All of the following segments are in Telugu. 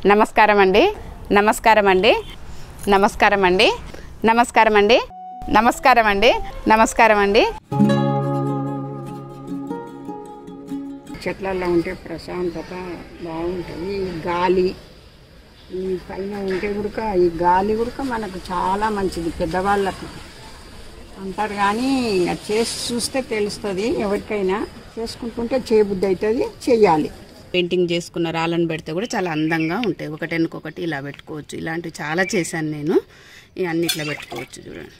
నమస్కారం అండి నమస్కారం అండి నమస్కారం అండి నమస్కారం అండి నమస్కారం అండి నమస్కారం అండి చెట్లలో ఉంటే ప్రశాంతత బాగుంటుంది ఈ గాలి ఈ పైన ఉంటే గుడక ఈ గాలి గుడక మనకు చాలా మంచిది పెద్దవాళ్ళకు అంటారు కానీ ఇక చేసి చూస్తే తెలుస్తుంది ఎవరికైనా చేసుకుంటుంటే చేయబుద్ధి అవుతుంది చెయ్యాలి పెయింటింగ్ చేసుకున్న రాళ్ళను పెడితే కూడా చాలా అందంగా ఉంటాయి ఒకటెనకొకటి ఇలా పెట్టుకోవచ్చు ఇలాంటివి చాలా చేశాను నేను ఇవన్నీ ఇట్లా పెట్టుకోవచ్చు చూడండి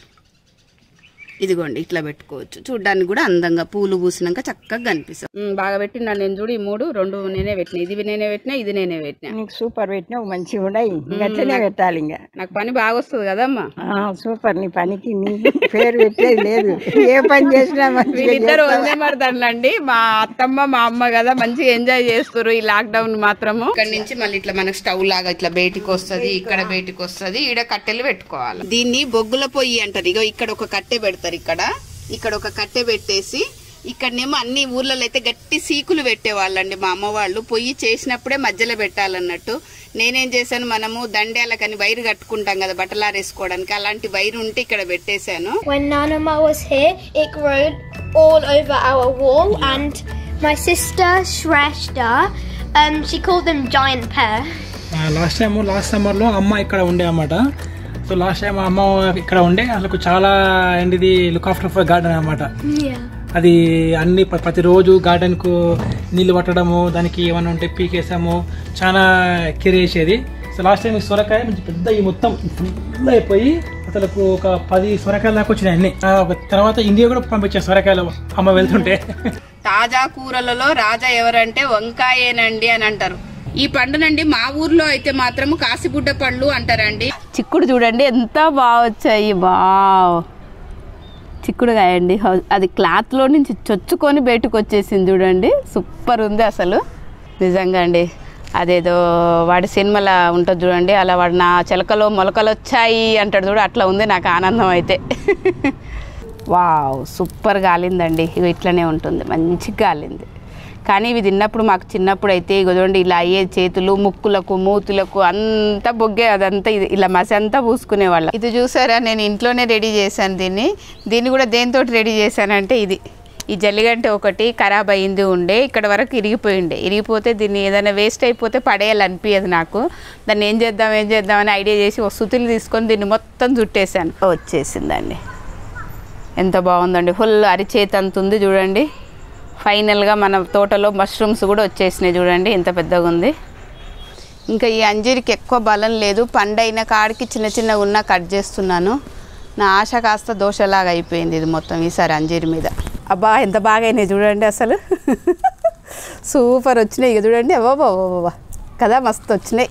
ఇదిగోండి ఇట్లా పెట్టుకోవచ్చు చూడ్డానికి కూడా అందంగా పూలు పూసినాక చక్కగా కనిపిస్తుంది ఉమ్, బాగా పెట్టినా నేను చూడు ఈ మూడు రెండు నేనే పెట్టినా ఇది నేనే పెట్టినా ఇది నేనే పెట్టినా నీకు సూపర్ పెట్టినావు మంచిగా ఉన్నాయి గట్లనే పెట్టాలి ఇంకా నాకు పని బాగా వస్తుంది కదమ్మా ఆ, సూపర్ నీ పనికి నీ పేరు పెట్టేది లేదు ఏ పని చేసినా మంచిగా వీళ్ళిద్దరు వందే మరదండ్లండి మా అత్తమ్మ మా అమ్మ కదా మంచిగా ఎంజాయ్ చేస్తారు ఈ లాక్డౌన్ మాత్రము ఇక్కడ నుంచి మళ్ళీ ఇట్లా మనకు స్టవ్ లాగా ఇట్లా బయటికి వస్తది ఇక్కడ బయటికి వస్తది ఈడ కట్టెలు పెట్టుకోవాలి దీన్ని బొగ్గుల పొయ్యి అంటారు ఇగో ఇక్కడ ఒక కట్టె పెడతారు ఇక్కడ ఇక్కడ ఒక కట్టె పెట్టేసి ఇక్కడనేమో అన్ని ఊర్లలో అయితే గట్టి సీకులు పెట్టేవాళ్ళండి మా అమ్మ వాళ్ళు పొయ్యి చేసినప్పుడే మధ్యలో పెట్టాలన్నట్టు నేనేం చేశాను మనము దండేలకని వైరు కట్టుకుంటాం కదా బట్టలారేసుకోవడానికి అలాంటి వైరు ఉంటే ఇక్కడ పెట్టేశాను When Nanama was here, it grew all over our wall, and my sister Shrestha, um, she called them giant pear. Last time last సమ్మర్లో అమ్మ ఇక్కడ ఉండే అన్నమాట సో లాస్ట్ టైం అమ్మ ఇక్కడ ఉండే అసలు చాలా ఏంటిది లుక్ ఆఫ్టర్ ఫర్ గార్డెన్ అన్నమాట Yeah. అది అన్ని ప్ర- ప్రతిరోజు గార్డెన్కు నీళ్ళు పట్టడము దానికి ఏమైనా ఉంటే పీకేసాము చాలా కేర్ చేసేది సో లాస్ట్ టైం ఈ సొరకాయ మంచి పెద్ద ఈ మొత్తం ఫుల్ అయిపోయి అసలు ఒక పది సొరకాయల దాకా వచ్చినాయి అన్ని ఆ, ఒక తర్వాత ఇండియా కూడా పంపించాను సొరకాయలు అమ్మ వెళ్తుంటే తాజా కూరలలో రాజా ఎవరంటే వంకాయేనండి అని అంటారు ఈ పండునండి మా ఊర్లో అయితే మాత్రము కాసిబుడ్డ పళ్ళు అంటారండి చిక్కుడు చూడండి ఎంత బాగా వచ్చాయి బావ్ చిక్కుడు కాయండి అది క్లాత్లో నుంచి చొచ్చుకొని బయటకు వచ్చేసింది చూడండి సూపర్ ఉంది అసలు నిజంగా అండి అదేదో వాడి సినిమాలో ఉంటుంది చూడండి అలా వాడు నా చిలకలో మొలకలు వచ్చాయి అంటాడు చూడు అట్లా ఉంది నాకు ఆనందం అయితే వావ్ సూపర్ గాలిందండి ఇవి ఇట్లనే ఉంటుంది మంచిగా గాలింది కానీ ఇవి తిన్నప్పుడు మాకు చిన్నప్పుడు అయితే ఇగో చూడండి ఇలా అయ్యే చేతులు ముక్కులకు మూతులకు అంతా బొగ్గే అదంతా ఇది ఇలా మసి అంతా పూసుకునేవాళ్ళం ఇది చూసారా నేను ఇంట్లోనే రెడీ చేశాను దీన్ని దీన్ని కూడా దేనితోటి రెడీ చేశానంటే ఇది ఈ జల్లిగంట ఒకటి ఖరాబ్ అయింది ఉండే ఇక్కడ వరకు ఇరిగిపోయి ఉండే ఇరిగిపోతే దీన్ని ఏదైనా వేస్ట్ అయిపోతే పడేయాలనిపించదు నాకు దాన్ని ఏం చేద్దాం ఏం చేద్దామని ఐడియా చేసి ఒక సుతులు తీసుకొని దీన్ని మొత్తం చుట్టేశాను వచ్చేసిందండి ఎంత బాగుందండి ఫుల్ అరిచేతి అంత ఉంది చూడండి ఫైనల్గా మన తోటలో మష్రూమ్స్ కూడా వచ్చేసినాయి చూడండి ఎంత పెద్దగా ఉంది ఇంకా ఈ అంజీరికి ఎక్కువ బలం లేదు పండైన కాడికి చిన్న చిన్నగా ఉన్నా కట్ చేస్తున్నాను నా ఆశ కాస్త దోషలాగా అయిపోయింది ఇది మొత్తం ఈసారి అంజీరి మీద అబ్బా ఎంత బాగా అయినాయి చూడండి అసలు సూపర్ వచ్చినాయి ఇక చూడండి అవ్వ బాబా కదా మస్తు వచ్చినాయి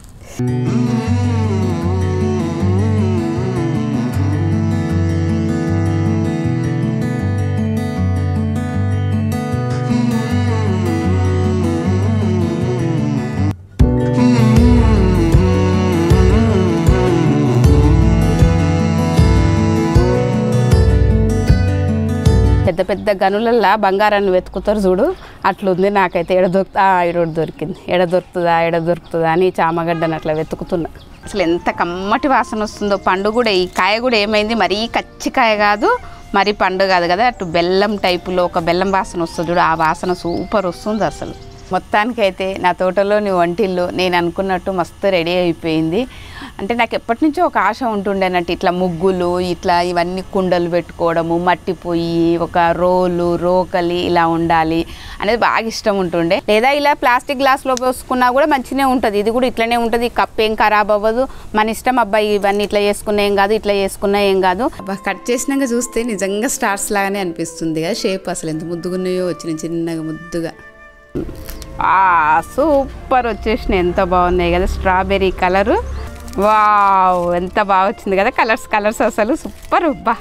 పెద్ద పెద్ద గనులల్లా బంగారాన్ని వెతుకుతారు చూడు అట్లుంది నాకైతే ఎడ దొరుకుతా ఎడ దొరికింది ఎడ దొరుకుతుందా ఎడ దొరుకుతుందా అని చామగడ్డని అట్లా వెతుకుతున్నా అసలు ఎంత కమ్మటి వాసన వస్తుందో పండు కూడా ఈ కాయ కూడా ఏమైంది మరీ కచ్చికాయ కాదు మరీ పండు కాదు కదా అటు బెల్లం టైపులో ఒక బెల్లం వాసన వస్తుంది చూడు ఆ వాసన సూపర్ వస్తుంది అసలు మొత్తానికైతే నా తోటలోని వంటిల్లు నేను అనుకున్నట్టు మస్తు రెడీ అయిపోయింది అంటే నాకు ఎప్పటి నుంచో ఒక ఆశ ఉంటుండే అన్నట్టు ఇట్లా ముగ్గులు ఇట్లా ఇవన్నీ కుండలు పెట్టుకోవడము మట్టి పొయ్యి ఒక రోలు రోకలి ఇలా ఉండాలి అనేది బాగా ఇష్టం ఉంటుండే లేదా ఇలా ప్లాస్టిక్ గ్లాస్లో పోసుకున్నా కూడా మంచిగానే ఉంటుంది ఇది కూడా ఇట్లనే ఉంటుంది ఈ కప్ ఏం ఖరాబ్ అవ్వదు మన ఇష్టం అబ్బాయి ఇవన్నీ ఇట్లా చేసుకున్నా ఏం కాదు ఇట్లా చేసుకున్నా ఏం కాదు కట్ చేసినాక చూస్తే నిజంగా స్టార్స్ లాగానే అనిపిస్తుంది కదా షేప్ అసలు ఎంత ముద్దుగున్నాయో వచ్చినాయి చిన్నగా ముద్దుగా ఆ, సూపర్ వచ్చేసినాయి ఎంత బాగున్నాయి కదా స్ట్రాబెర్రీ కలరు వావ్ ఎంత బాగా వచ్చింది కదా కలర్స్ కలర్స్ అసలు సూపర్ బా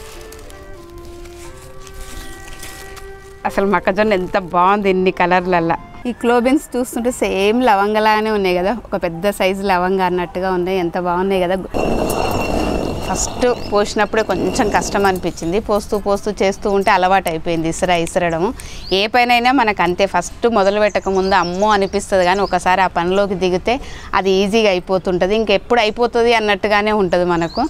అసలు మొక్కజొన్న ఎంత బాగుంది ఇన్ని కలర్లల్లా ఈ క్లోబిన్స్ చూస్తుంటే సేమ్ లవంగలాగానే ఉన్నాయి కదా ఒక పెద్ద సైజు లవంగ అన్నట్టుగా ఉన్నాయి ఎంత బాగున్నాయి కదా ఫస్ట్ పోసినప్పుడే కొంచెం కష్టం అనిపించింది పోస్తూ పోస్తూ చేస్తూ ఉంటే అలవాటు అయిపోయింది ఇసుర ఇసరడము ఏ పనైనా మనకు అంతే ఫస్ట్ మొదలు పెట్టక ముందు అమ్మో అనిపిస్తుంది కానీ ఒకసారి ఆ పనిలోకి దిగితే అది ఈజీగా అయిపోతుంటుంది ఇంకెప్పుడు అయిపోతుంది అన్నట్టుగానే ఉంటుంది మనకు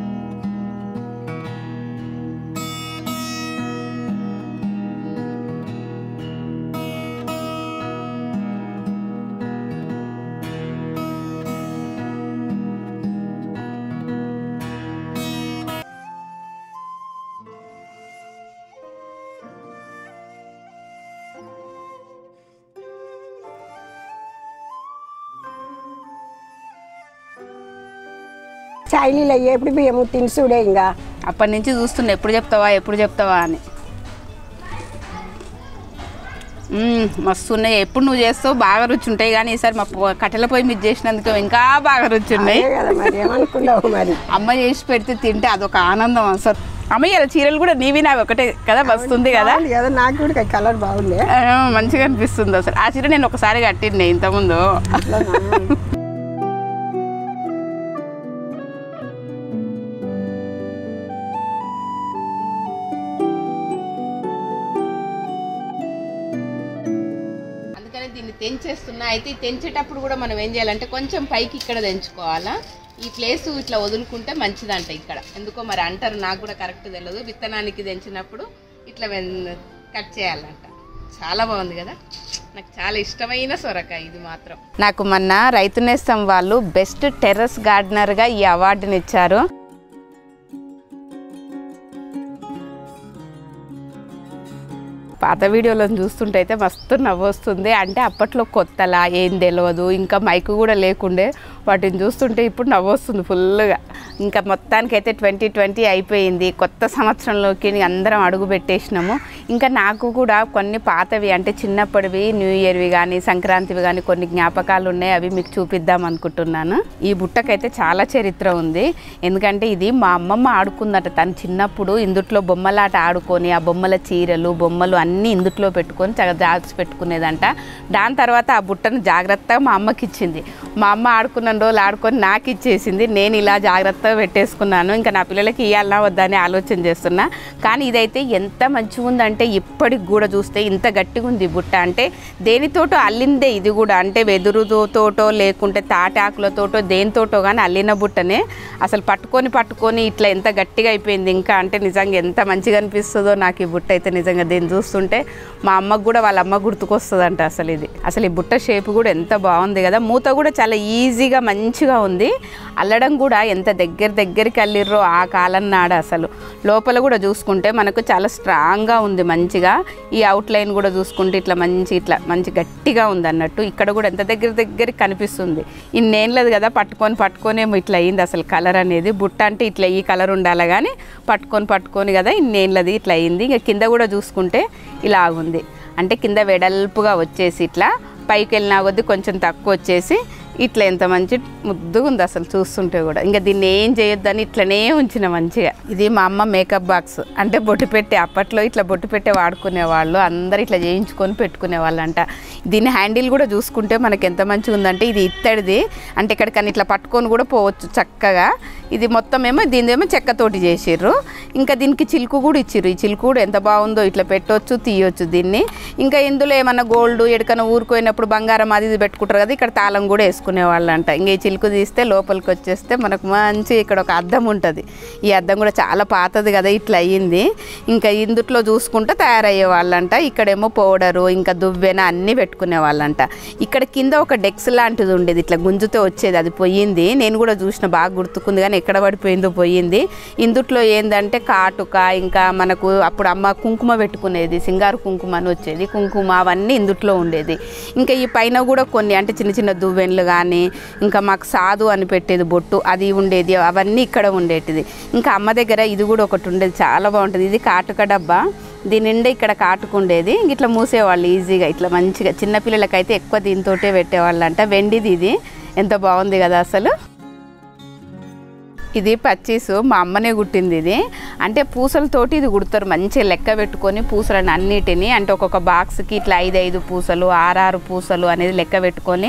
చైలీలో ఎప్పుడు బియ్యము తినుసుడే ఇంకా అప్పటి నుంచి చూస్తున్నా ఎప్పుడు చెప్తావా ఎప్పుడు చెప్తావా అని మ్మ్, మస్తు ఉన్నాయి ఎప్పుడు నువ్వు చేస్తావు బాగా రుచి ఉంటాయి కానీ ఈసారి మా పొ- కట్టెల పొయ్యి మీద చేసినందుకు ఇంకా బాగా రుచి ఉన్నాయి అదే కదా మరి ఏమనుకున్నావు మరి అమ్మ చేసి పెడితే తింటే అదొక ఆనందం అసలు అమ్మ ఇలా చీరలు కూడా నీవి నావి ఒకటే కదా వస్తుంది కదా బాగుంది కదా నాకు కూడా కలర్ బాగుంది ఆ, మంచిగా అనిపిస్తుంది అసలు ఆ చీర నేను ఒకసారి కట్టిండే ఇంతకుముందు అట్లనా? అందుకని దీన్ని తెంచేస్తున్నా అయితే ఈ తెంచేటప్పుడు కూడా మనం ఏం చేయాలంటే కొంచెం పైకి ఇక్కడ తెంచుకోవాలా ఈ ప్లేస్ ఇట్లా వదులుకుంటే మంచిదంట ఇక్కడ ఎందుకో మరి అంటారు నాకు కూడా కరెక్ట్ తెలియదు విత్తనానికి తెంచినప్పుడు ఇట్లా వెన్- కట్ చేయాలంట చాలా బాగుంది కదా నాకు చాలా ఇష్టమైన సొరకాయ ఇది మాత్రం నాకు మొన్న రైతు నేస్తం వాళ్ళు బెస్ట్ టెర్రస్ గార్డెనర్గా ఈ అవార్డుని ఇచ్చారు పాత వీడియోలను చూస్తుంటే అయితే మస్తు నవ్వొస్తుంది అంటే అప్పట్లో కొత్తలా ఏం తెలియదు ఇంకా మైక్ కూడా లేకుండే వాటిని చూస్తుంటే ఇప్పుడు నవ్వొస్తుంది ఫుల్గా ఇంకా మొత్తానికైతే ట్వంటీ ట్వంటీ అయిపోయింది కొత్త సంవత్సరంలోకి అందరం అడుగు పెట్టేసినాము ఇంకా నాకు కూడా కొన్ని పాతవి అంటే చిన్నప్పటివి న్యూ ఇయర్వి కానీ సంక్రాంతివి కానీ కొన్ని జ్ఞాపకాలు ఉన్నాయి అవి మీకు చూపిద్దాం అనుకుంటున్నాను ఈ బుట్టకైతే చాలా చరిత్ర ఉంది ఎందుకంటే ఇది మా అమ్మమ్మ ఆడుకుందట తను చిన్నప్పుడు ఇందుట్లో బొమ్మలాట ఆడుకొని ఆ బొమ్మల చీరలు బొమ్మలు అన్నీ ఇందుట్లో పెట్టుకొని చక్కగా దాచి పెట్టుకునేదంట దాని తర్వాత ఆ బుట్టను జాగ్రత్తగా మా అమ్మకి ఇచ్చింది మా అమ్మ ఆడుకున్న రోజులు ఆడుకొని నాకు ఇచ్చేసింది నేను ఇలా జాగ్రత్తగా పెట్టేసుకున్నాను ఇంకా నా పిల్లలకి ఇవ్వాలన్నా వద్దని ఆలోచన చేస్తున్నా కానీ ఇదైతే ఎంత మంచిగా ఉందంటే ఇప్పటికి కూడా చూస్తే ఇంత గట్టిగా ఉంది ఈ బుట్ట అంటే దేనితోటో అల్లిందే ఇది కూడా అంటే వెదురుతోటో లేకుంటే తాటాకులతోటో దేనితోటో కానీ అల్లిన బుట్టనే అసలు పట్టుకొని పట్టుకొని ఇట్లా ఎంత గట్టిగా అయిపోయింది ఇంకా అంటే నిజంగా ఎంత మంచిగా అనిపిస్తుందో నాకు ఈ బుట్ట అయితే నిజంగా దీన్ని చూస్తుంటే మా అమ్మకు కూడా వాళ్ళ అమ్మ గుర్తుకొస్తుందంట అసలు ఇది అసలు ఈ బుట్ట షేప్ కూడా ఎంత బాగుంది కదా మూత కూడా చాలా ఈజీగా మంచిగా ఉంది అల్లడం కూడా ఎంత దగ్గర దగ్గరికి అల్లిర్రో ఆ కాలం నాడ అసలు లోపల కూడా చూసుకుంటే మనకు చాలా స్ట్రాంగ్గా ఉంది మంచిగా ఈ అవుట్ లైన్ కూడా చూసుకుంటే ఇట్లా మంచి ఇట్లా మంచి గట్టిగా ఉంది అన్నట్టు ఇక్కడ కూడా ఎంత దగ్గర దగ్గరికి కనిపిస్తుంది ఇన్నేళ్ళది కదా పట్టుకొని పట్టుకొని ఏమో ఇట్లా అయింది అసలు కలర్ అనేది బుట్ట అంటే ఇట్లా ఈ కలర్ ఉండాలి కానీ పట్టుకొని పట్టుకొని కదా ఇన్నేళ్ళది ఇట్లా అయింది ఇంకా కింద కూడా చూసుకుంటే ఇలా ఉంది అంటే కింద వెడల్పుగా వచ్చేసి ఇట్లా పైకి వెళ్ళినా కొద్దీ కొంచెం తక్కువ వచ్చేసి ఇట్లా ఎంత మంచి ముద్దుగా ఉంది అసలు చూస్తుంటే కూడా ఇంకా దీన్ని ఏం చేయొద్దని ఇట్లనే ఉంచిన మంచిగా ఇది మా అమ్మ మేకప్ బాక్స్ అంటే బొట్టు పెట్టే అప్పట్లో ఇట్లా బొట్టు పెట్టే వాడుకునే వాళ్ళు అందరు ఇట్లా చేయించుకొని పెట్టుకునే వాళ్ళంట దీని హ్యాండిల్ కూడా చూసుకుంటే మనకి ఎంత మంచిగా ఉందంటే ఇది ఇత్తడిది అంటే ఇక్కడికని ఇట్లా పట్టుకొని కూడా పోవచ్చు చక్కగా ఇది మొత్తం ఏమో దీనిదేమో చెక్కతోటి చేసిర్రు ఇంకా దీనికి చిలుకు కూడా ఇచ్చిర్రు ఈ చిలుకు కూడా ఎంత బాగుందో ఇట్లా పెట్టొచ్చు తీయొచ్చు దీన్ని ఇంకా ఇందులో ఏమన్నా గోల్డ్ ఎక్కడికైనా ఊరుకోయినప్పుడు బంగారం అది ఇది పెట్టుకుంటారు కదా ఇక్కడ తాళం కూడా వేసుకునే వాళ్ళంట ఇంకా ఈ చిలుకు తీస్తే లోపలికి వచ్చేస్తే మనకు మంచి ఇక్కడ ఒక అద్దం ఉంటుంది ఈ అద్దం కూడా చాలా పాతది కదా ఇట్లా అయ్యింది ఇంకా ఇందుట్లో చూసుకుంటే తయారయ్యే వాళ్ళంట ఇక్కడేమో పౌడరు ఇంకా దువ్వెన అన్నీ పెట్టుకునే వాళ్ళంట ఇక్కడ కింద ఒక డెక్స్ లాంటిది ఉండేది ఇట్లా గుంజుతో వచ్చేది అది పోయింది నేను కూడా చూసిన బాగా గుర్తుకుంది కానీ ఎక్కడ పడిపోయిందో పోయింది ఇందుట్లో ఏంటంటే కాటుక ఇంకా మనకు అప్పుడు అమ్మ కుంకుమ పెట్టుకునేది సింగారు కుంకుమ అని వచ్చేది కుంకుమ అవన్నీ ఇందుట్లో ఉండేది ఇంకా ఈ పైన కూడా కొన్ని అంటే చిన్న చిన్న దువ్వెన్లు కానీ ఇంకా మాకు సాధు అని పెట్టేది బొట్టు అది ఉండేది అవన్నీ ఇక్కడ ఉండేటిది ఇంకా అమ్మ దగ్గర ఇది కూడా ఒకటి ఉండేది చాలా బాగుంటుంది ఇది కాటుక డబ్బా దీని నిండా ఇక్కడ కాటుకుండేది ఇట్లా మూసేవాళ్ళు ఈజీగా ఇట్లా మంచిగా చిన్నపిల్లలకైతే ఎక్కువ దీంతోటే పెట్టేవాళ్ళంట వెండిది ఇది ఎంత బాగుంది కదా అసలు ఇది పచ్చీసు మా అమ్మనే కుట్టింది ఇది అంటే పూసలతోటి ఇది కుడతారు మంచిగా లెక్క పెట్టుకొని పూసలను అన్నిటిని అంటే ఒక్కొక్క బాక్స్కి ఇట్లా ఐదు ఐదు పూసలు ఆరారు పూసలు అనేది లెక్క పెట్టుకొని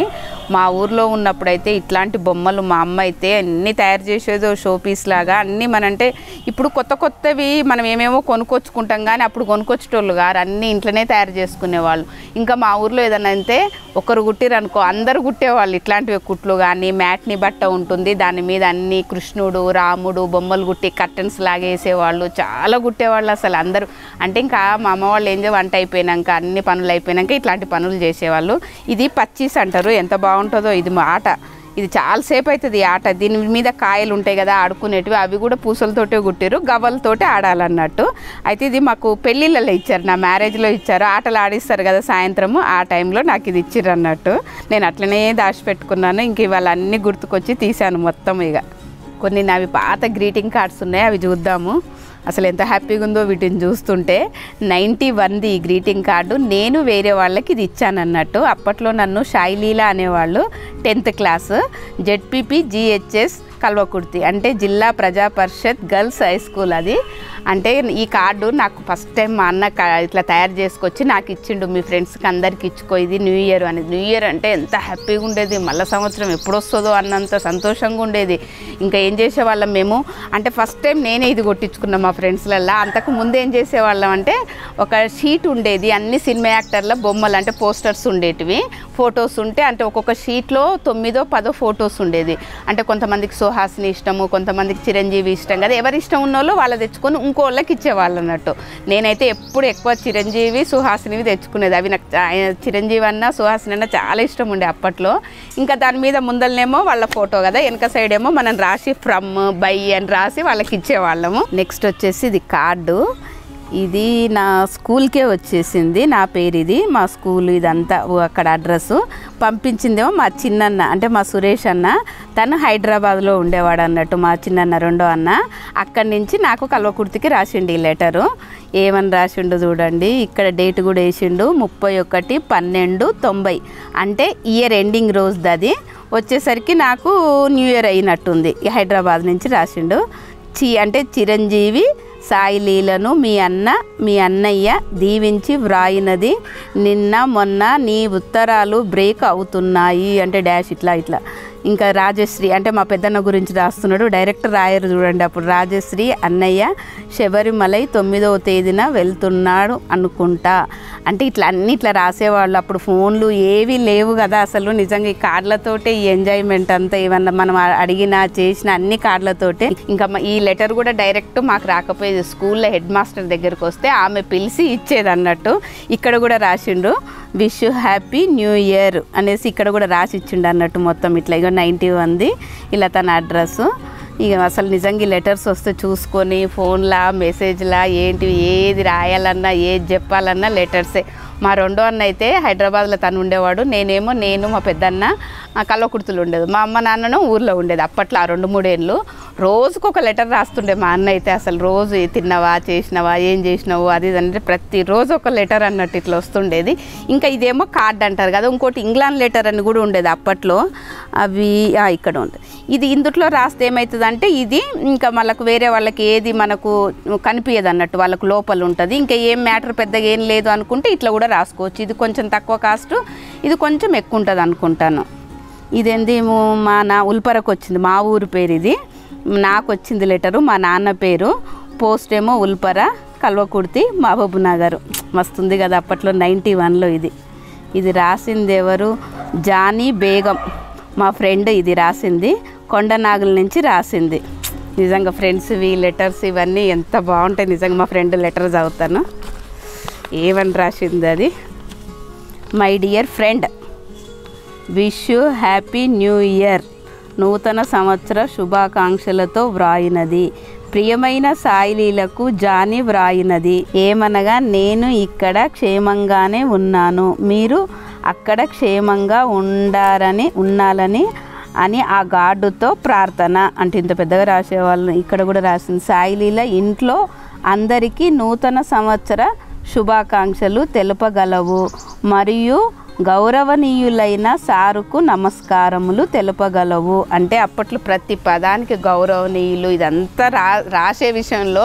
మా ఊర్లో ఉన్నప్పుడైతే ఇట్లాంటి బొమ్మలు మా అమ్మ అయితే అన్నీ తయారు చేసేదో షో పీస్ లాగా అన్నీ మనంటే ఇప్పుడు కొత్త కొత్తవి మనం ఏమేమో కొనుక్కొచ్చుకుంటాం కానీ అప్పుడు కొనుక్కొచ్చేటోళ్ళు గారు అన్నీ ఇంట్లోనే తయారు చేసుకునేవాళ్ళు ఇంకా మా ఊర్లో ఏదైనా అయితే ఒకరు కుట్టిరు అనుకో అందరు కుట్టేవాళ్ళు ఇట్లాంటివి కుట్లు కానీ మ్యాట్ని బట్ట ఉంటుంది దాని మీద అన్ని కృష్ణుడు రాముడు బొమ్మలు కుట్టి కర్టన్స్ లాగేసేవాళ్ళు చాలా కుట్టేవాళ్ళు అసలు అందరూ అంటే ఇంకా మా అమ్మ వాళ్ళు ఏం చే- వంట అయిపోయినాక అన్ని పనులు అయిపోయినాక ఇట్లాంటి పనులు చేసేవాళ్ళు ఇది పచ్చీస్ అంటారు ఎంత బాగుంటుందో ఇది మా ఆట ఇది చాలాసేపు అవుతుంది ఈ ఆట దీని మీద కాయలు ఉంటాయి కదా ఆడుకునేటివి అవి కూడా పూసలతోటే కుట్టారు గవ్వలతోటే ఆడాలన్నట్టు అయితే ఇది మాకు పెళ్ళిళ్ళలో ఇచ్చారు నా మ్యారేజ్లో ఇచ్చారు ఆటలు ఆడిస్తారు కదా సాయంత్రము ఆ టైంలో నాకు ఇది ఇచ్చిర్రు అన్నట్టు నేను అట్లనే దాచిపెట్టుకున్నాను ఇంక ఇవాళ అన్నీ గుర్తుకొచ్చి తీశాను మొత్తం ఇక కొన్ని నావి పాత గ్రీటింగ్ కార్డ్స్ ఉన్నాయి అవి చూద్దాము అసలు ఎంత హ్యాపీగా ఉందో వీటిని చూస్తుంటే నైంటీ వన్ది ఈ గ్రీటింగ్ కార్డు నేను వేరే వాళ్ళకి ఇది ఇచ్చాను అన్నట్టు అప్పట్లో నన్ను షైలీలా అనేవాళ్ళు tenth class ZPP GHS Kalwakurthy అంటే జిల్లా ప్రజా పరిషత్ గర్ల్స్ హై స్కూల్ అది అంటే ఈ కార్డు నాకు ఫస్ట్ టైం మా అన్న కా- ఇట్లా తయారు చేసుకొచ్చి నాకు ఇచ్చిండు మీ ఫ్రెండ్స్కి అందరికి ఇచ్చుకో ఇది న్యూ ఇయర్ అని న్యూ ఇయర్ అంటే ఎంత హ్యాపీగా ఉండేది మళ్ళీ సంవత్సరం ఎప్పుడు వస్తుందో అన్నంత సంతోషంగా ఉండేది ఇంకా ఏం చేసేవాళ్ళం మేము అంటే ఫస్ట్ టైం నేనే ఇది కొట్టించుకున్నా మా ఫ్రెండ్స్లల్లో అంతకు ముందు ఏం చేసేవాళ్ళం అంటే ఒక షీట్ ఉండేది అన్ని సినిమా యాక్టర్ల బొమ్మలు అంటే పోస్టర్స్ ఉండేటివి ఫొటోస్ ఉంటే అంటే ఒక్కొక్క షీట్లో తొమ్మిదో పదో ఫొటోస్ ఉండేది అంటే కొంతమందికి సుహాసిని ఇష్టము కొంతమందికి చిరంజీవి ఇష్టం కదా ఎవరి ఇష్టం ఉన్న వాళ్ళు వాళ్ళు తెచ్చుకొని ఇంకో వాళ్ళకి ఇచ్చేవాళ్ళు అన్నట్టు నేనైతే ఎప్పుడు ఎక్కువ చిరంజీవి సుహాసినివి తెచ్చుకునేది అవి నాకు చా- చిరంజీవి అన్న సుహాసిని అన్న చాలా ఇష్టం ఉండే అప్పట్లో ఇంకా దాని మీద ముందలనేమో వాళ్ళ ఫోటో కదా వెనక సైడ్ ఏమో మనం రాసి ఫ్రమ్ బై అని రాసి వాళ్ళకి ఇచ్చేవాళ్ళము నెక్స్ట్ వచ్చేసి ఇది కార్డు ఇది నా స్కూల్కే వచ్చేసింది నా పేరు ఇది మా స్కూల్ ఇదంతా ఓ అక్కడ అడ్రస్ పంపించిందేమో మా చిన్నన్న అంటే మా సురేష్ అన్న తను హైదరాబాద్లో ఉండేవాడు అన్నట్టు మా చిన్నన్న రెండో అన్న అక్కడి నుంచి నాకు కల్వకుర్తికి రాసిండు ఈ లెటరు ఏమని రాసిండు చూడండి ఇక్కడ డేట్ కూడా వేసిండు ముప్పై ఒకటి పన్నెండు తొంభై అంటే ఇయర్ ఎండింగ్ రోజుది అది వచ్చేసరికి నాకు న్యూ ఇయర్ అయినట్టుంది ఈ హైదరాబాద్ నుంచి రాసిండు చి అంటే చిరంజీవి సాయి లీలను మీ అన్న మీ అన్నయ్య దీవించి వ్రాయినది నిన్న మొన్న నీ ఉత్తరాలు బ్రేక్ అవుతున్నాయి అంటే డాష్ ఇట్లా ఇట్లా ఇంకా రాజశ్రీ అంటే మా పెద్దన్న గురించి రాస్తున్నాడు డైరెక్టర్ రాయరు చూడండి అప్పుడు రాజశ్రీ అన్నయ్య శబరిమలై తొమ్మిదవ తేదీన వెళ్తున్నాడు అనుకుంటా అంటే ఇట్లా అన్ని ఇట్లా రాసేవాళ్ళు అప్పుడు ఫోన్లు ఏవి లేవు కదా అసలు నిజంగా ఈ కార్డులతోటే ఈ ఎంజాయ్మెంట్ అంతా ఏమన్నా మనం అడిగినా చేసిన అన్ని కార్డులతోటే ఇంకా మ- ఈ లెటర్ కూడా డైరెక్ట్ మాకు రాకపోయేది స్కూల్లో హెడ్ మాస్టర్ దగ్గరికి వస్తే ఆమె పిలిచి ఇచ్చేది అన్నట్టు ఇక్కడ కూడా రాసిండు విష్ హ్యాపీ న్యూ ఇయర్ అనేసి ఇక్కడ కూడా రాసి ఇచ్చిండు అన్నట్టు మొత్తం ఇట్లా ఇక నైంటీ ఉంది ఇలా తన అడ్రస్ ఇక అసలు నిజంగా ఈ లెటర్స్ వస్తే చూసుకొని ఫోన్లా మెసేజ్లా ఏంటివి ఏది రాయాలన్నా ఏది చెప్పాలన్నా లెటర్సే మా రెండో అన్న అయితే హైదరాబాద్లో తను ఉండేవాడు నేనేమో నేను మా పెద్దన్న ఆ, కల్వకుర్తులు ఉండేది మా అమ్మ నాన్నను ఊర్లో ఉండేది అప్పట్లో ఆ రెండు మూడేళ్ళు రోజుకు ఒక లెటర్ రాస్తుండే మా అన్న అయితే అసలు రోజు "ఏ తిన్నావా చేసినావా ఏం చేసినావు అది ఇది అంటే ప్రతిరోజు ఒక లెటర్ అన్నట్టు ఇట్లా వస్తుండేది ఇంకా ఇదేమో కార్డ్ అంటారు కదా ఇంకోటి ఇంగ్లాండ్ లెటర్ అని కూడా ఉండేది అప్పట్లో అవి ఆ, ఇక్కడ ఉంది ఇది ఇందుట్లో రాస్తే ఏమవుతుందంటే ఇది ఇంకా మనకు వేరే వాళ్ళకి ఏది మనకు కనిపించదు అన్నట్టు వాళ్ళకు లోపల ఉంటుంది ఇంకా ఏం మ్యాటర్ పెద్దగా ఏం లేదు అనుకుంటే ఇట్లా కూడా రాసుకోవచ్చు ఇది కొంచెం తక్కువ కాస్ట్ ఇది కొంచెం ఎక్కువ ఉంటుంది అనుకుంటాను ఇదేంది ము- మా నా ఉల్పరకు వచ్చింది మా ఊరు పేరు ఇది నాకు వచ్చింది లెటరు మా నాన్న పేరు పోస్ట్ ఏమో ఉల్పర కల్వకుర్తి మహబూబ్ నగర్ మస్తుంది కదా అప్పట్లో నైంటీ వన్లో ఇది ఇది రాసింది ఎవరు జానీ బేగం మా ఫ్రెండ్ ఇది రాసింది కొండనాగుల నుంచి రాసింది నిజంగా ఫ్రెండ్స్ ఇవి లెటర్స్ ఇవన్నీ ఎంత బాగుంటాయి నిజంగా మా ఫ్రెండ్ లెటర్ చదువుతాను ఏమని రాసింది అది my dear friend wish you happy new year నూతన సంవత్సర శుభాకాంక్షలతో వ్రాయినది ప్రియమైన సాయిలీలకు జాని వ్రాయినది ఏమనగా నేను ఇక్కడ క్షేమంగానే ఉన్నాను మీరు అక్కడ క్షేమంగా ఉండారని ఉండాలని అని ఆ గార్డుతో ప్రార్థన అంటే ఇంత పెద్దగా రాసేవాళ్ళు ఇక్కడ కూడా రాసింది సాయిలీల ఇంట్లో అందరికీ నూతన సంవత్సర శుభాకాంక్షలు తెలుపగలవు మరియు గౌరవనీయులైన సారుకు నమస్కారములు తెలుపగలవు అంటే అప్పట్లో ప్రతి పదానికి గౌరవనీయులు ఇదంతా రా రాసే విషయంలో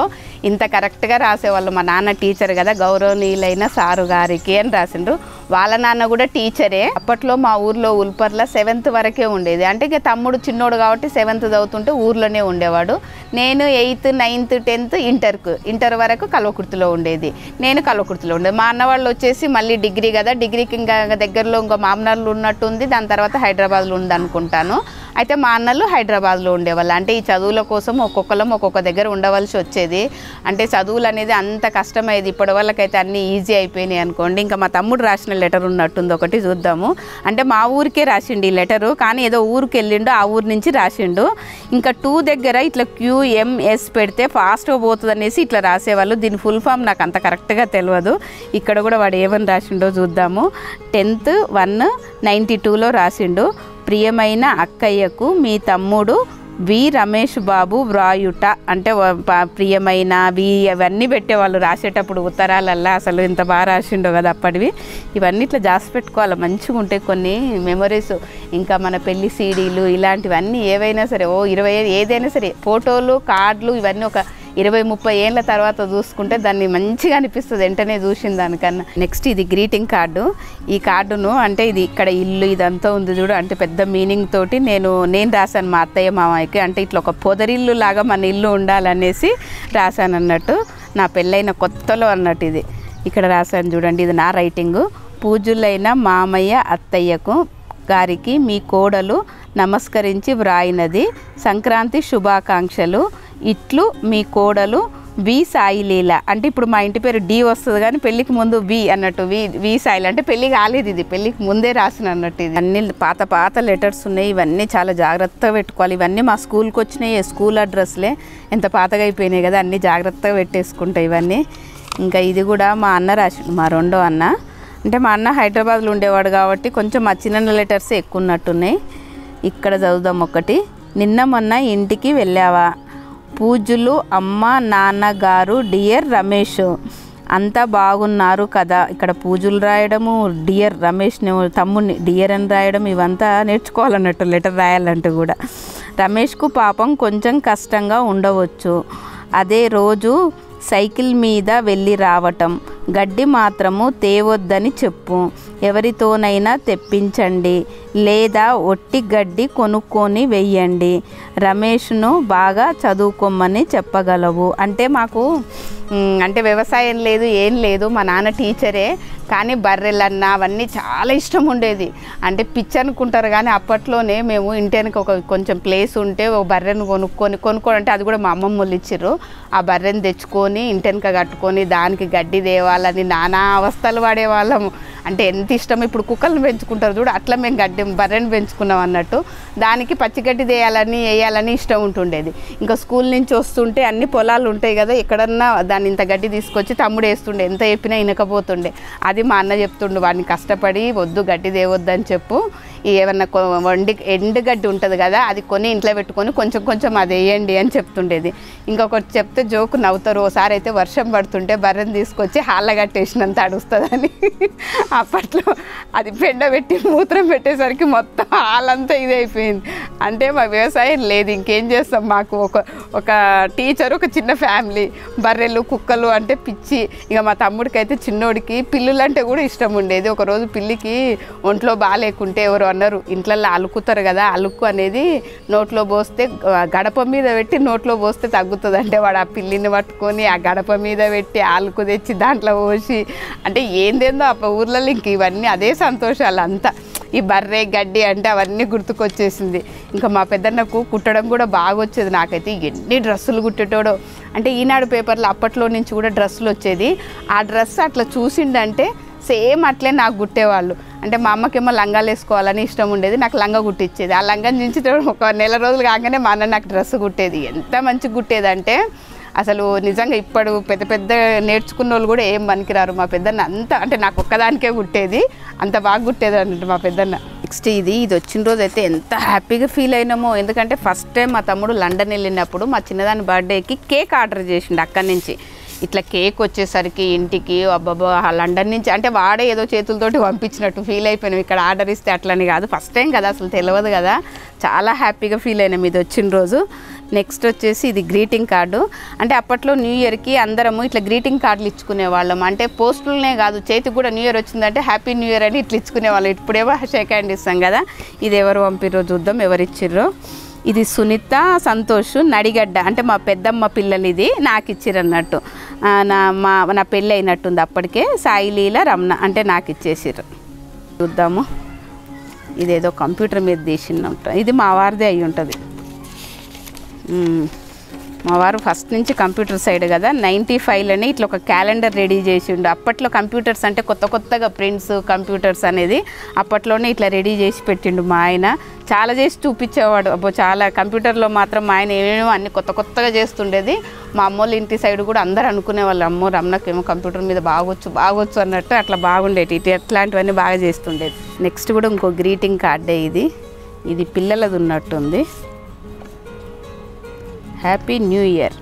ఇంత కరెక్ట్గా రాసేవాళ్ళు మా నాన్న టీచర్ కదా గౌరవనీయులైన సారు గారికి అని రాసిండ్రు వాళ్ళ నాన్న కూడా టీచరే అప్పట్లో మా ఊర్లో ఉల్పర్ల సెవెంత్ వరకే ఉండేది అంటే ఇక తమ్ముడు చిన్నోడు కాబట్టి సెవెంత్ చదువుతుంటే ఊర్లోనే ఉండేవాడు నేను ఎయిత్ నైన్త్ టెన్త్ ఇంటర్కు ఇంటర్ వరకు కల్వకుర్తిలో ఉండేది నేను కల్వకుర్తిలో ఉండేది మా అన్న వాళ్ళు వచ్చేసి మళ్ళీ డిగ్రీ కదా డిగ్రీకి ఇంకా దగ్గరలో ఇంకా మామనార్లు ఉన్నట్టుంది దాని తర్వాత హైదరాబాద్లో ఉంది అనుకుంటాను అయితే మా అన్నలు హైదరాబాద్లో ఉండేవాళ్ళు అంటే ఈ చదువుల కోసం ఒక్కొక్కరం ఒక్కొక్క దగ్గర ఉండవలసి వచ్చేది అంటే చదువులు అనేది అంత కష్టమయ్యేది ఇప్పటి వాళ్ళకైతే అన్నీ ఈజీ అయిపోయినాయి అనుకోండి ఇంకా మా తమ్ముడు రాసిన లెటర్ ఉన్నట్టుంది ఒకటి చూద్దాము అంటే మా ఊరికే రాసిండు ఈ లెటరు కానీ ఏదో ఊరికి వెళ్ళిండు ఆ ఊరు నుంచి రాసిండు ఇంకా టూ దగ్గర ఇట్లా క్యూఎంఎస్ పెడితే ఫాస్ట్గా పోతుంది అనేసి ఇట్లా రాసేవాళ్ళు దీని ఫుల్ ఫామ్ నాకు అంత కరెక్ట్గా తెలియదు ఇక్కడ కూడా వాడు ఏమని రాసిండో చూద్దాము టెన్త్ వన్ నైంటీ టూలో రాసిండు ప్రియమైన అక్కయ్యకు మీ తమ్ముడు వి రమేష్ బాబు వ్రాయుట అంటే వ- ప- ప్రియమైన వి అవన్నీ పెట్టేవాళ్ళు రాసేటప్పుడు ఉత్తరాలల్లా అసలు ఇంత బాగా రాసిండో కదా అప్పటివి ఇవన్నీ ఇట్లా జాసి పెట్టుకోవాలి మంచిగా ఉంటాయి కొన్ని మెమరీస్ ఇంకా మన పెళ్లి సీడీలు ఇలాంటివన్నీ ఏవైనా సరే ఓ ఇరవై ఏదైనా సరే ఫోటోలు కార్డులు ఇవన్నీ ఒక ఇరవై ముప్పై ఏళ్ళ తర్వాత చూసుకుంటే దాన్ని మంచిగా అనిపిస్తుంది వెంటనే చూసిన దానికన్నా నెక్స్ట్ ఇది గ్రీటింగ్ కార్డు ఈ కార్డును అంటే ఇది ఇక్కడ ఇల్లు ఇదంతా ఉంది చూడు అంటే పెద్ద మీనింగ్ తోటి నేను నేను రాశాను మా అత్తయ్య మామయ్యకి అంటే ఇట్లా ఒక పొదరిల్లు లాగా మన ఇల్లు ఉండాలనేసి రాశాను అన్నట్టు నా పెళ్ళైన కొత్తలో అన్నట్టు ఇది ఇక్కడ రాశాను చూడండి ఇది నా రైటింగు పూజులైన మామయ్య అత్తయ్యకు గారికి మీ కోడలు నమస్కరించి వ్రాయినది సంక్రాంతి శుభాకాంక్షలు ఇట్లు మీ కోడలు వి సాయిలీల అంటే ఇప్పుడు మా ఇంటి పేరు డి వస్తుంది కానీ పెళ్ళికి ముందు వి అన్నట్టు వి వి సాయిల్ అంటే పెళ్ళి కాలేదు ఇది పెళ్ళికి ముందే రాసిన అన్నట్టు ఇది అన్ని పాత పాత లెటర్స్ ఉన్నాయి ఇవన్నీ చాలా జాగ్రత్తగా పెట్టుకోవాలి ఇవన్నీ మా స్కూల్కి వచ్చినాయి స్కూల్ అడ్రస్లే ఎంత పాతగా అయిపోయినాయి కదా అన్నీ జాగ్రత్తగా పెట్టేసుకుంటాయి ఇవన్నీ ఇంకా ఇది కూడా మా అన్న రాసి మా రెండో అన్న అంటే మా అన్న హైదరాబాద్లో ఉండేవాడు కాబట్టి కొంచెం మా చిన్న లెటర్స్ ఎక్కువ ఉన్నట్టున్నాయి ఇక్కడ చదువుదాం ఒకటి నిన్న మొన్న ఇంటికి వెళ్ళావా పూజలు అమ్మ నాన్నగారు డియర్ రమేష్ అంతా బాగున్నారు కదా ఇక్కడ పూజలు రాయడము డియర్ రమేష్ని తమ్ముడిని డియర్ అని రాయడం ఇవంతా నేర్చుకోవాలన్నట్టు లెటర్ రాయాలంటూ కూడా రమేష్కు పాపం కొంచెం కష్టంగా ఉండవచ్చు అదే రోజు సైకిల్ మీద వెళ్ళి రావటం గడ్డి మాత్రము తేవద్దని చెప్పు ఎవరితోనైనా తెప్పించండి లేదా ఒట్టి గడ్డి కొనుక్కొని వెయ్యండి రమేష్ను బాగా చదువుకోమని చెప్పగలవు అంటే మాకు మ్, అంటే వ్యవసాయం లేదు ఏం లేదు మా నాన్న టీచరే కానీ బర్రెలన్నా అవన్నీ చాలా ఇష్టం ఉండేది అంటే పిచ్చి అనుకుంటారు కానీ అప్పట్లోనే మేము ఇంటి వెనక ఒక కొంచెం ప్లేస్ ఉంటే ఒక బర్రెను కొనుక్కొని కొనుక్కోని అంటే అది కూడా మా అమ్మమ్మ వాళ్ళు ఇచ్చిర్రు ఆ బర్రెని తెచ్చుకొని ఇంటి వెనక కట్టుకొని దానికి గడ్డి తేవాలని నానా అవస్థలు పడేవాళ్ళము అంటే ఎంత ఇష్టం ఇప్పుడు కుక్కలను పెంచుకుంటారు చూడు అట్లా మేము గడ్డి బర్రెని పెంచుకున్నాం అన్నట్టు దానికి పచ్చిగడ్డి తేయాలని వేయాలని ఇష్టం ఉంటుండేది ఇంకా స్కూల్ నుంచి వస్తుంటే అన్ని పొలాలు ఉంటాయి కదా ఎక్కడన్నా దాన్ని ఇంత గడ్డి తీసుకొచ్చి తమ్ముడు వేస్తుండే ఎంత చెప్పినా వినకపోతుండే అది మా అన్న చెప్తుండు వాడిని కష్టపడి వద్దు గడ్డి తేవద్దని చెప్పు ఈ ఏమన్నా కొ- వండి ఎండు గడ్డి ఉంటుంది కదా అది కొని ఇంట్లో పెట్టుకొని కొంచెం కొంచెం అది వేయండి అని చెప్తుండేది ఇంకొకటి చెప్తే జోకు నవ్వుతారు ఓసారి అయితే వర్షం పడుతుంటే బర్రెని తీసుకొచ్చి హాళ్ళ కట్టేసినంత అడుస్తుందని అప్పట్లో అది పెండ పెట్టి మూత్రం పెట్టేసరికి మొత్తం హాలంతా ఇది అయిపోయింది అంటే మా వ్యవసాయం లేదు ఇంకేం చేస్తాం మాకు ఒక ఒక టీచర్ ఒక చిన్న ఫ్యామిలీ బర్రెలు కుక్కలు అంటే పిచ్చి ఇక మా తమ్ముడికి అయితే చిన్నోడికి పిల్లులు అంటే కూడా ఇష్టం ఉండేది ఒకరోజు పిల్లికి ఒంట్లో బాగాలేకుంటే ఎవరు అన్నారు ఇంట్లల్లో అలుకుతారు కదా అలుకు అనేది నోట్లో పోస్తే ఆ, గడప మీద పెట్టి నోట్లో పోస్తే తగ్గుతుంది అంటే వాడు ఆ పిల్లిని పట్టుకొని ఆ గడప మీద పెట్టి ఆలుకు తెచ్చి దాంట్లో పోసి అంటే ఏందేందో ఆ ఊర్లలో ఇంక ఇవన్నీ అదే సంతోషాలు అంతా ఈ బర్రె గడ్డి అంటే అవన్నీ గుర్తుకొచ్చేసింది ఇంకా మా పెద్దన్నకు కుట్టడం కూడా బాగా వచ్చేది నాకైతే ఎన్ని డ్రెస్సులు కుట్టేటోడో అంటే ఈనాడు పేపర్లో అప్పట్లో నుంచి కూడా డ్రెస్సులు వచ్చేది ఆ డ్రెస్ అట్లా చూసిండంటే సేమ్ అట్లే నాకు కుట్టేవాళ్ళు అంటే మా అమ్మకేమో లంగాలు వేసుకోవాలని ఇష్టం ఉండేది నాకు లంగా కుట్టించేది ఆ లంగా నుంచి ఒక నెల రోజులు కాగానే మా అన్న నాకు డ్రెస్ కుట్టేది ఎంత మంచిగా కుట్టేదంటే అసలు నిజంగా ఇప్పుడు పెద్ద పెద్ద నేర్చుకున్న వాళ్ళు కూడా ఏం పనికిరారు మా పెద్దన్న అంత అంటే నాకు ఒక్కదానికే కుట్టేది అంత బాగా కుట్టేది అన్నట్టు మా పెద్దన్న నెక్స్ట్ ఇది ఇది వచ్చిన రోజు అయితే ఎంత హ్యాపీగా ఫీల్ అయినామో ఎందుకంటే ఫస్ట్ టైం మా తమ్ముడు లండన్ వెళ్ళినప్పుడు మా చిన్నదాని బర్త్డేకి కేక్ ఆర్డర్ చేసిండు అక్కడి నుంచి ఇట్లా కేక్ వచ్చేసరికి ఇంటికి అబ్బాబా ఆ లండన్ నుంచి అంటే వాడే ఏదో చేతులతోటి పంపించినట్టు ఫీల్ అయిపోయినాం ఇక్కడ ఆర్డర్ ఇస్తే అట్లని కాదు ఫస్ట్ టైం కదా అసలు తెలియదు కదా చాలా హ్యాపీగా ఫీల్ అయినాం ఇది వచ్చిన రోజు నెక్స్ట్ వచ్చేసి ఇది గ్రీటింగ్ కార్డు అంటే అప్పట్లో న్యూ ఇయర్కి అందరము ఇట్లా గ్రీటింగ్ కార్డులు ఇచ్చుకునే వాళ్ళం అంటే పోస్టులనే కాదు చేతికి కూడా న్యూ ఇయర్ వచ్చిందంటే హ్యాపీ న్యూ ఇయర్ అని ఇట్లా ఇచ్చుకునే వాళ్ళం ఇప్పుడేమో షేక్ హ్యాండ్ ఇస్తాం కదా ఇది ఎవరు పంపిర్రో చూద్దాం ఎవరు ఇచ్చిర్రో ఇది సునీత సంతోష్ నడిగడ్డ అంటే మా పెద్దమ్మ పిల్లలు ఇది నాకు ఇచ్చిర్రు అన్నట్టు ఆ, నా మా నా పెళ్ళి అయినట్టుంది అప్పటికే సాయి లీల రమణ అంటే నాకు ఇచ్చేసిర్రు చూద్దాము ఇదేదో కంప్యూటర్ మీద తీసిందంట ఇది మా వారిదే అయి ఉంటుంది మ్మ్. మా వారు ఫస్ట్ నుంచి కంప్యూటర్ సైడ్ కదా నైంటీ ఫైవ్లోనే ఇట్లా ఒక క్యాలెండర్ రెడీ చేసిండు అప్పట్లో కంప్యూటర్స్ అంటే కొత్త కొత్తగా ప్రింట్స్ కంప్యూటర్స్ అనేది అప్పట్లోనే ఇట్లా రెడీ చేసి పెట్టిండు మా ఆయన చాలా చేసి చూపించేవాడు అబ్బో చాలా కంప్యూటర్లో మాత్రం మా ఆయన ఏమేమో అన్ని కొత్త కొత్తగా చేస్తుండేది మా అమ్మోళ్ళ ఇంటి సైడ్ కూడా అందరు అనుకునేవాళ్ళు అమ్మో రమణకేమో కంప్యూటర్ మీద బాగొచ్చు బాగొచ్చు అన్నట్టు అట్లా బాగుండేది ఇటు ఎట్లాంటివన్నీ బాగా చేస్తుండేది నెక్స్ట్ కూడా ఇంకో గ్రీటింగ్ కార్డే ఇది ఇది పిల్లలది ఉన్నట్టుంది happy new year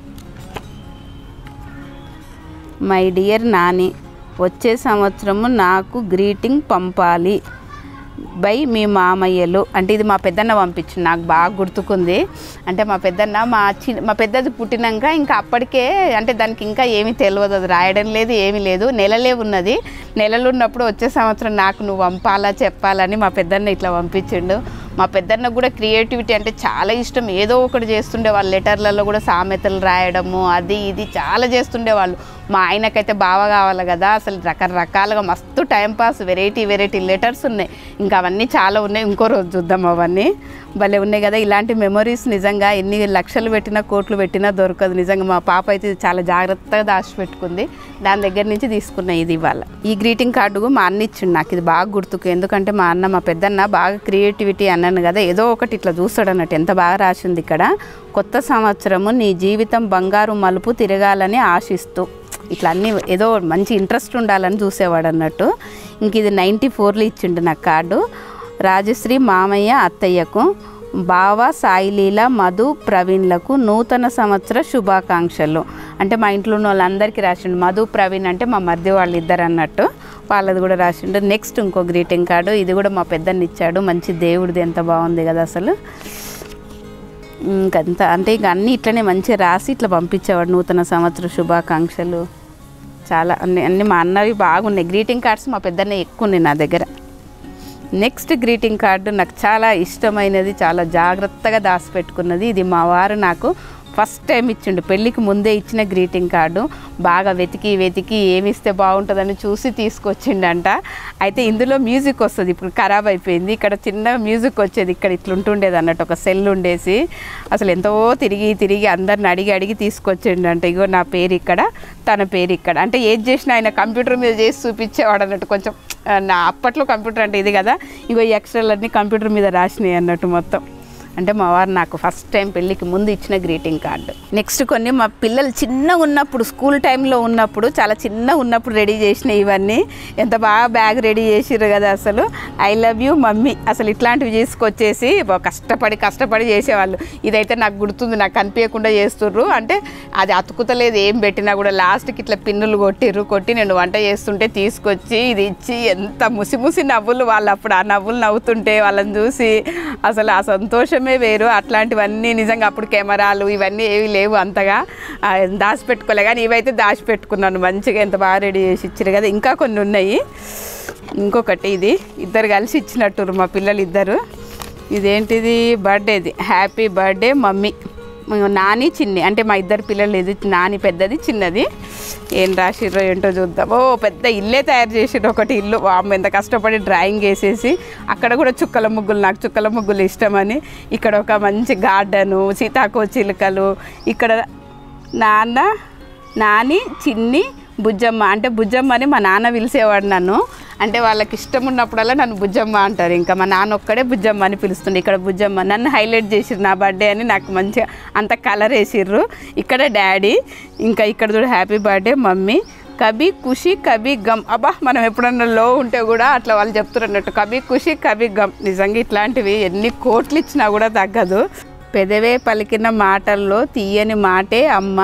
my dear Nani వచ్చే సంవత్సరము నాకు గ్రీటింగ్ పంపాలి బై మీ మామయ్యలు అంటే ఇది మా పెద్దన్న పంపించింది నాకు బాగా గుర్తుకుంది అంటే మా పెద్దన్న మా చి మా పెద్దది పుట్టినాక ఇంకా అప్పటికే అంటే దానికి ఇంకా ఏమీ తెలియదు అది రాయడం లేదు ఏమీ లేదు నెలలే ఉన్నది నెలలు ఉన్నప్పుడు వచ్చే సంవత్సరం నాకు నువ్వు పంపాలా చెప్పాలని మా పెద్దన్న ఇట్లా పంపించిండు మా పెద్దన్న కూడా క్రియేటివిటీ అంటే చాలా ఇష్టం ఏదో ఒకటి చేస్తుండే వాళ్ళు లెటర్లలో కూడా సామెతలు రాయడము అది ఇది చాలా చేస్తుండే వాళ్ళు మా ఆయనకైతే బాగా కావాలి కదా అసలు రకరకాలుగా మస్తు టైంపాస్ వెరైటీ వెరైటీ లెటర్స్ ఉన్నాయి ఇంకా అవన్నీ చాలా ఉన్నాయి ఇంకో రోజు చూద్దాం అవన్నీ భలే ఉన్నాయి కదా ఇలాంటి మెమొరీస్ నిజంగా ఎన్ని లక్షలు పెట్టినా కోట్లు పెట్టినా దొరకదు నిజంగా మా పాప అయితే ఇది చాలా జాగ్రత్తగా దాచిపెట్టుకుంది దాని దగ్గర నుంచి తీసుకున్న ఇది ఇవాళ ఈ గ్రీటింగ్ కార్డు మా అన్న ఇచ్చిండు నాకు ఇది బాగా గుర్తుకు ఎందుకంటే మా అన్న మా పెద్దన్న బాగా క్రియేటివిటీ అన్నాను కదా ఏదో ఒకటి ఇట్లా చూస్తాడు అన్నట్టు ఎంత బాగా రాసింది ఇక్కడ కొత్త సంవత్సరము నీ జీవితం బంగారు మలుపు తిరగాలని ఆశిస్తూ ఇట్లా అన్ని ఏదో మంచి ఇంట్రెస్ట్ ఉండాలని చూసేవాడు అన్నట్టు ఇంక ఇది నైంటీ ఫోర్లో ఇచ్చిండు నాకు కార్డు రాజశ్రీ మామయ్య అత్తయ్యకు బావ సాయిలీల మధు ప్రవీణ్లకు నూతన సంవత్సర శుభాకాంక్షలు అంటే మా ఇంట్లో ఉన్న వాళ్ళందరికీ రాసిండు మధు ప్రవీణ్ అంటే మా మధ్య వాళ్ళు ఇద్దరు అన్నట్టు వాళ్ళది కూడా రాసిండు నెక్స్ట్ ఇంకో గ్రీటింగ్ కార్డు ఇది కూడా మా పెద్దన్న ఇచ్చాడు మంచి దేవుడిది ఎంత బాగుంది కదా అసలు ఇంకంత అంటే ఇక అన్నీ ఇట్లనే మంచిగా రాసి ఇట్లా పంపించేవాడు నూతన సంవత్సర శుభాకాంక్షలు చాలా అన్ని అన్ని మా అన్నవి బాగున్నాయి గ్రీటింగ్ కార్డ్స్ మా పెద్దనే ఎక్కువ ఉన్నాయి నా దగ్గర నెక్స్ట్ గ్రీటింగ్ కార్డు నాకు చాలా ఇష్టమైనది చాలా జాగ్రత్తగా దాచిపెట్టుకున్నది ఇది మా వారు నాకు ఫస్ట్ టైం ఇచ్చిండు పెళ్ళికి ముందే ఇచ్చిన గ్రీటింగ్ కార్డు బాగా వెతికి వెతికి ఏమి ఇస్తే బాగుంటుందని చూసి తీసుకొచ్చిండంట అయితే ఇందులో మ్యూజిక్ వస్తుంది ఇప్పుడు ఖరాబ్ అయిపోయింది ఇక్కడ చిన్న మ్యూజిక్ వచ్చేది ఇక్కడ ఇట్లుంటుండేది అన్నట్టు ఒక సెల్ ఉండేసి అసలు ఎంతో తిరిగి తిరిగి అందరిని అడిగి అడిగి తీసుకొచ్చిండంట ఇగో నా పేరు ఇక్కడ తన పేరు ఇక్కడ అంటే ఏది చేసినా ఆయన కంప్యూటర్ మీద చేసి చూపించేవాడు అన్నట్టు కొంచెం ఆ, నా అప్పట్లో కంప్యూటర్ అంటే ఇది కదా ఇగో ఈ అక్షరాలన్నీ కంప్యూటర్ మీద రాసినాయి అన్నట్టు మొత్తం అంటే మా వారు నాకు ఫస్ట్ టైం పెళ్ళికి ముందు ఇచ్చిన గ్రీటింగ్ కార్డు నెక్స్ట్ కొన్ని మా పిల్లలు చిన్నగా ఉన్నప్పుడు స్కూల్ టైంలో ఉన్నప్పుడు చాలా చిన్నగా ఉన్నప్పుడు రెడీ చేసిన ఇవన్నీ ఎంత బాగా బ్యాగ్ రెడీ చేసిర్రు కదా అసలు ఐ లవ్ యూ మమ్మీ అసలు ఇట్లాంటివి తీసుకొచ్చేసి బా కష్టపడి కష్టపడి చేసేవాళ్ళు ఇదైతే నాకు గుర్తుంది నాకు కనిపించకుండా చేస్తుర్రు అంటే అది అతుకుతలేదు ఏం పెట్టినా కూడా లాస్ట్కి ఇట్లా పిన్నులు కొట్టిర్రు కొట్టి నేను వంట చేస్తుంటే తీసుకొచ్చి ఇది ఇచ్చి ఎంత ముసి ముసి నవ్వులు వాళ్ళు అప్పుడు ఆ నవ్వులు నవ్వుతుంటే వాళ్ళని చూసి అసలు ఆ సంతోషమే వేరు అట్లాంటివన్నీ నిజంగా అప్పుడు కెమెరాలు ఇవన్నీ ఏవి లేవు అంతగా ఆ, దాచిపెట్టుకోలే కానీ ఇవైతే దాచిపెట్టుకున్నాను మంచిగా ఎంత బాగా రెడీ చేసి ఇచ్చారు కదా ఇంకా కొన్ని ఉన్నాయి ఇంకొకటి ఇది ఇద్దరు కలిసి ఇచ్చినట్టురు మా పిల్లలు ఇద్దరు ఇదేంటిది బర్త్డేది happy birthday mummy Nani Chinni అంటే మా ఇద్దరు పిల్లలు ఇది నాని పెద్దది చిన్నది ఏం రాసిర్రో ఏంటో చూద్దాం ఓ పెద్ద ఇల్లే తయారు చేసిర్రు ఒకటి ఇల్లు వామ్మ ఎంత కష్టపడి డ్రాయింగ్ వేసేసి అక్కడ కూడా చుక్కల ముగ్గులు నాకు చుక్కల ముగ్గులు ఇష్టమని ఇక్కడ ఒక మంచి గార్డెను సీతాకో చిలుకలు ఇక్కడ నాన్న నాని చిన్ని బుజ్జమ్మ అంటే బుజ్జమ్మ అని మా నాన్న పిలిచేవాడు నన్ను అంటే వాళ్ళకి ఇష్టం ఉన్నప్పుడల్లా నన్ను బుజ్జమ్మ అంటారు ఇంకా మా నాన్న ఒక్కడే బుజ్జమ్మ అని పిలుస్తుండే ఇక్కడ బుజ్జమ్మ నన్ను హైలైట్ చేసిర్రు నా బర్త్డే అని నాకు మంచిగా అంత కలర్ వేసిర్రు ఇక్కడ డాడీ ఇంకా ఇక్కడ చూడు happy birthday mummy Kabhi Khushi Kabhi Gham అబ్బా మనం ఎప్పుడన్నా లో ఉంటే కూడా అట్లా వాళ్ళు చెప్తున్నట్టు కబీ ఖుషి కబీ గమ్ నిజంగా ఇట్లాంటివి ఎన్ని కోట్లు ఇచ్చినా కూడా తగ్గదు పెదవే పలికిన మాటల్లో తీయని మాటే అమ్మ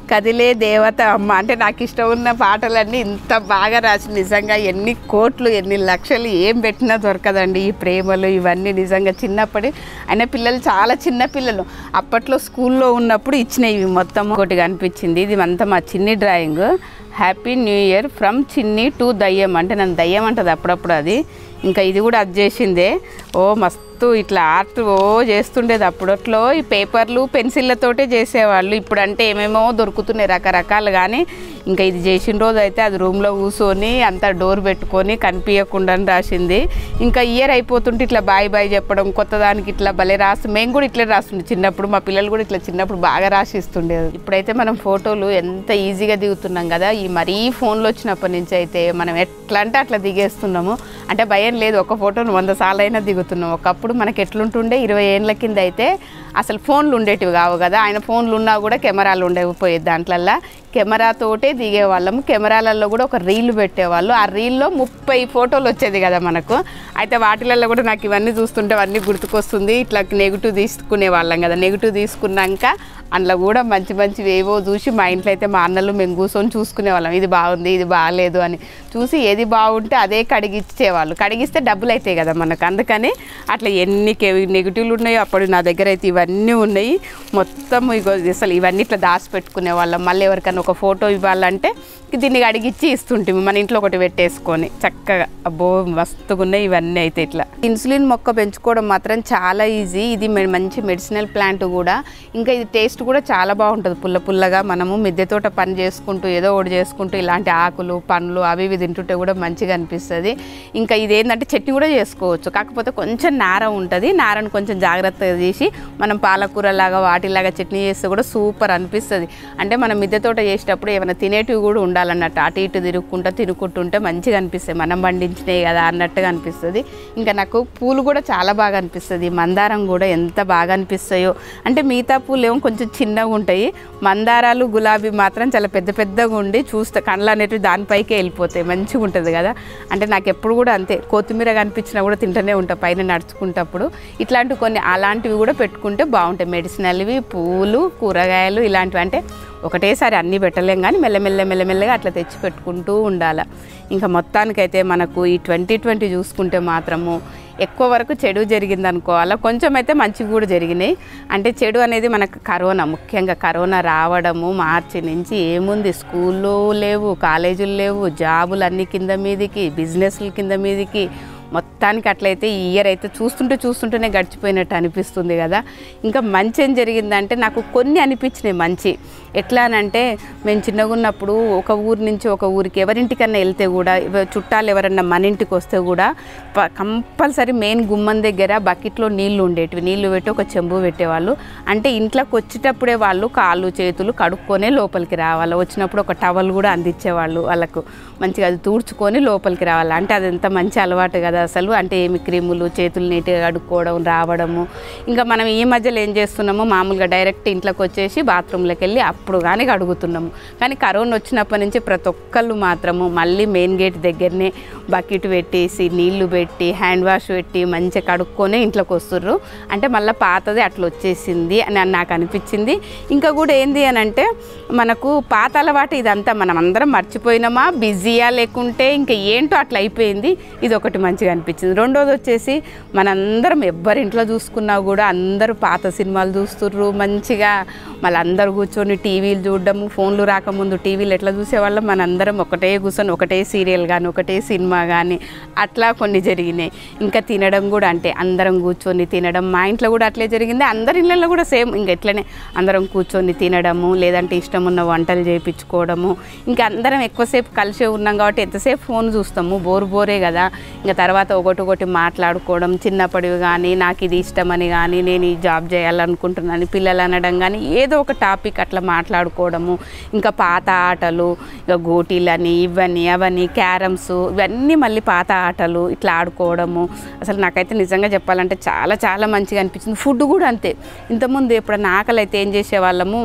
కదిలే దేవత అమ్మ అంటే నాకు ఇష్టం ఉన్న పాటలన్నీ ఇంత బాగా రాసి నిజంగా ఎన్ని కోట్లు ఎన్ని లక్షలు ఏం పెట్టినా దొరకదండి ఈ ప్రేమలు ఇవన్నీ నిజంగా చిన్నప్పటి అయినా పిల్లలు చాలా చిన్న పిల్లలు అప్పట్లో స్కూల్లో ఉన్నప్పుడు ఇచ్చినవి ఇవి మొత్తం ఒకటి కనిపించింది ఇది అంతా మా Chinni drawing happy new year from Chinni to దయ్యం అంటే నన్ను దయ్యం అంటది అప్పుడప్పుడు అది ఇంకా ఇది కూడా అది చేసిందే ఓ మస్తు ఇట్లా ఆర్ట్ ఓ చేస్తుండేది అప్పుడట్లో ఈ పేపర్లు పెన్సిళ్ళతోటే చేసేవాళ్ళు ఇప్పుడు అంటే ఏమేమో దొరుకుతున్నాయి రకరకాలు కానీ ఇంకా ఇది చేసిన రోజు అయితే అది రూమ్లో కూర్చొని అంతా డోర్ పెట్టుకొని కనిపించకుండా రాసింది ఇంకా ఇయర్ అయిపోతుంటే ఇట్లా బాయ్ బాయ్ చెప్పడం కొత్త దానికి ఇట్లా భలే రాసి మేము కూడా ఇట్లా రాస్తుండే చిన్నప్పుడు మా పిల్లలు కూడా ఇట్లా చిన్నప్పుడు బాగా రాసిస్తుండేది ఇప్పుడైతే మనం ఫోటోలు ఎంత ఈజీగా దిగుతున్నాం కదా ఈ మరీ ఫోన్లో వచ్చినప్పటి నుంచి అయితే మనం ఎట్లా అంటే అట్లా దిగేస్తున్నాము అంటే భయం లేదు ఒక ఫోటోను వంద సార్లు అయినా దిగుతున్నాం ఒకప్పుడు మనకి ఎట్లుంటుండే ఇరవై ఏళ్ళ కింద అయితే అసలు ఫోన్లు ఉండేటివి కావు కదా ఆయన ఫోన్లు ఉన్నా కూడా కెమెరాలు ఉండకపోయేది దాంట్లల్లో కెమెరాతోటే దిగేవాళ్ళము కెమెరాలలో కూడా ఒక రీల్ పెట్టేవాళ్ళు ఆ రీల్లో ముప్పై ఫోటోలు వచ్చేది కదా మనకు అయితే వాటిలలో కూడా నాకు ఇవన్నీ చూస్తుంటే అవన్నీ గుర్తుకొస్తుంది ఇట్లా నెగిటివ్ తీసుకునే వాళ్ళం కదా నెగిటివ్ తీసుకున్నాక అందులో కూడా మంచి మంచివి ఏవో చూసి మా ఇంట్లో అయితే మా అన్నలు మేము కూర్చొని చూసుకునే వాళ్ళం ఇది బాగుంది ఇది బాగాలేదు అని చూసి ఏది బాగుంటే అదే కడిగిచ్చేవాళ్ళు కడిగిస్తే డబ్బులు అవుతాయి కదా మనకు అందుకని అట్లా ఎన్ని నెగిటివ్లు ఉన్నాయో అప్పుడు నా దగ్గర అయితే ఇవన్నీ ఉన్నాయి మొత్తం ఇగో అసలు ఇవన్నీ ఇట్లా దాచి పెట్టుకునే వాళ్ళం మళ్ళీ ఎవరికైనా ఒక ఫోటో ఇవ్వాలంటే దీన్ని అడిగిచ్చి ఇస్తుంటిమి మన ఇంట్లో ఒకటి పెట్టేసుకొని చక్కగా అబ్బో మస్తుగా ఉన్నాయి ఇవన్నీ అయితే ఇట్లా ఇన్సులిన్ మొక్క పెంచుకోవడం మాత్రం చాలా ఈజీ ఇది మె- మంచి మెడిసినల్ ప్లాంట్ కూడా ఇంకా ఇది టేస్ట్ కూడా చాలా బాగుంటుంది పుల్ల పుల్లగా మనము మిద్దె తోట పని చేసుకుంటూ ఏదో ఒకటి చేసుకుంటూ ఇలాంటి ఆకులు పండ్లు అవి ఇవి తింటుంటే కూడా మంచిగా అనిపిస్తుంది ఇంకా ఇదేంటంటే చట్నీ కూడా చేసుకోవచ్చు కాకపోతే కొంచెం నార ఉంటుంది నారను కొంచెం జాగ్రత్తగా తీసి మనం పాలకూర లాగా వాటిలాగా చట్నీ చేస్తే కూడా సూపర్ అనిపిస్తుంది అంటే మనం మిద్దె తోట చేసేటప్పుడు ఏమైనా తినేటివి కూడా ఉండాలన్నట్టు అటు ఇటు తిరుగుకుంటా తినుకుంటుంటే మంచిగా అనిపిస్తాయి మనం పండించినాయి కదా అన్నట్టుగా అనిపిస్తుంది ఇంకా నాకు పూలు కూడా చాలా బాగా అనిపిస్తుంది మందారం కూడా ఎంత బాగా అనిపిస్తాయో అంటే మిగతా పూలు ఏమో కొంచెం చిన్నగా ఉంటాయి మందారాలు గులాబీ మాత్రం చాలా పెద్ద పెద్దగా ఉండి చూస్తే కళ్ళ అనేటివి దానిపైకే వెళ్ళిపోతాయి మంచిగా ఉంటుంది కదా అంటే నాకు ఎప్పుడు కూడా అంతే కొత్తిమీర కనిపించినా కూడా తింటూనే ఉంటా పైన నడుచుకుంటప్పుడు ఇట్లాంటివి కొన్ని అలాంటివి కూడా పెట్టుకుంటే బాగుంటాయి మెడిసినల్వి పూలు కూరగాయలు ఇలాంటివి అంటే ఒకటేసారి అన్నీ పెట్టలేం కానీ మెల్లమెల్ల మెల్లమెల్లగా అట్లా తెచ్చి పెట్టుకుంటూ ఉండాలి ఇంకా మొత్తానికైతే మనకు ఈ ట్వంటీ ట్వంటీ చూసుకుంటే మాత్రము ఎక్కువ వరకు చెడు జరిగింది అనుకోవాలా కొంచెం అయితే మంచివి కూడా జరిగినాయి అంటే చెడు అనేది మనకు కరోనా ముఖ్యంగా కరోనా రావడము మార్చి నుంచి ఏముంది స్కూళ్ళు లేవు కాలేజీలు లేవు జాబులు అన్ని కింద మీదికి బిజినెస్లు కింద మీదికి మొత్తానికి అట్లయితే ఈ ఇయర్ అయితే చూస్తుంటే చూస్తుంటేనే గడిచిపోయినట్టు అనిపిస్తుంది కదా ఇంకా మంచి ఏం జరిగిందంటే నాకు కొన్ని అనిపించినాయి మంచి ఎట్లా అనంటే మేము చిన్నగా ఉన్నప్పుడు ఒక ఊరి నుంచి ఒక ఊరికి ఎవరింటికన్నా వెళ్తే కూడా ఎవ- చుట్టాలు ఎవరన్నా మన ఇంటికి వస్తే కూడా ప- కంపల్సరీ మెయిన్ గుమ్మం దగ్గర బకెట్లో నీళ్లు ఉండేటివి నీళ్లు పెట్టి ఒక చెంబు పెట్టేవాళ్ళు అంటే ఇంట్లోకి వచ్చేటప్పుడే వాళ్ళు కాళ్ళు చేతులు కడుక్కొనే లోపలికి రావాలి వచ్చినప్పుడు ఒక టవల్ కూడా అందించేవాళ్ళు వాళ్ళకు మంచిగా అది తూడ్చుకొని లోపలికి రావాలి అంటే అది ఎంత మంచి అలవాటు కదా అసలు అంటే ఏమి క్రీములు చేతులు నీట్గా కడుక్కోవడం రావడము ఇంకా మనం ఈ మధ్యలో ఏం చేస్తున్నామో మామూలుగా డైరెక్ట్ ఇంట్లోకి వచ్చేసి బాత్రూంలోకి వెళ్ళి అప్పుడు కానీ కడుగుతున్నాము కానీ కరోనా వచ్చినప్పటి నుంచి ప్రతి ఒక్కళ్ళు మాత్రము మళ్ళీ మెయిన్ గేట్ దగ్గరనే బకెట్ పెట్టేసి నీళ్లు పెట్టి హ్యాండ్ వాష్ పెట్టి మంచిగా కడుక్కొని ఇంట్లోకి వస్తుర్రు అంటే మళ్ళీ పాతది అట్లా వచ్చేసింది అని నాకు అనిపించింది ఇంకా కూడా ఏంది అని అంటే మనకు పాత అలవాటు ఇదంతా మనం అందరం మర్చిపోయినామా బిజీయా లేకుంటే ఇంకా ఏంటో అట్లా అయిపోయింది ఇది ఒకటి మంచిగా అనిపించింది రెండోది వచ్చేసి మనందరం ఎవ్వరింట్లో చూసుకున్నా కూడా అందరూ పాత సినిమాలు చూస్తుర్రు మంచిగా మళ్ళీ అందరు కూర్చొని టీవీలు చూడడము ఫోన్లు రాకముందు టీవీలు ఎట్లా చూసేవాళ్ళం మనందరం ఒకటే కూర్చొని ఒకటే సీరియల్ కానీ ఒకటే సినిమా కానీ అట్లా కొన్ని జరిగినాయి ఇంకా తినడం కూడా అంటే అందరం కూర్చొని తినడం మా ఇంట్లో కూడా అట్లే జరిగింది అందరి ఇళ్ళల్లో కూడా సేమ్ ఇంకా ఎట్లనే అందరం కూర్చొని తినడము లేదంటే ఇష్టం ఉన్న వంటలు చేయించుకోవడము ఇంకా అందరం ఎక్కువసేపు కలిసే ఉన్నాం కాబట్టి ఎంతసేపు ఫోన్ చూస్తాము బోర్ బోరే కదా ఇంకా తర్వాత ఒకటి ఒకటి మాట్లాడుకోవడం చిన్నప్పటివి కానీ నాకు ఇది ఇష్టమని కానీ నేను ఈ జాబ్ చేయాలనుకుంటున్నాను పిల్లలు అనడం కానీ ఏదో ఒక టాపిక్ అట్లా మాట్లాడుకోవడము ఇంకా పాత ఆటలు ఇక గోటీలని ఇవన్నీ అవన్నీ క్యారమ్స్ ఇవన్నీ మళ్ళీ పాత ఆటలు ఇట్లా ఆడుకోవడము అసలు నాకైతే నిజంగా చెప్పాలంటే చాలా చాలా మంచిగా అనిపించింది ఫుడ్ కూడా అంతే ఇంతకుముందు ఎప్పుడన్నా ఆకలి అయితే ఏం చేసేవాళ్ళము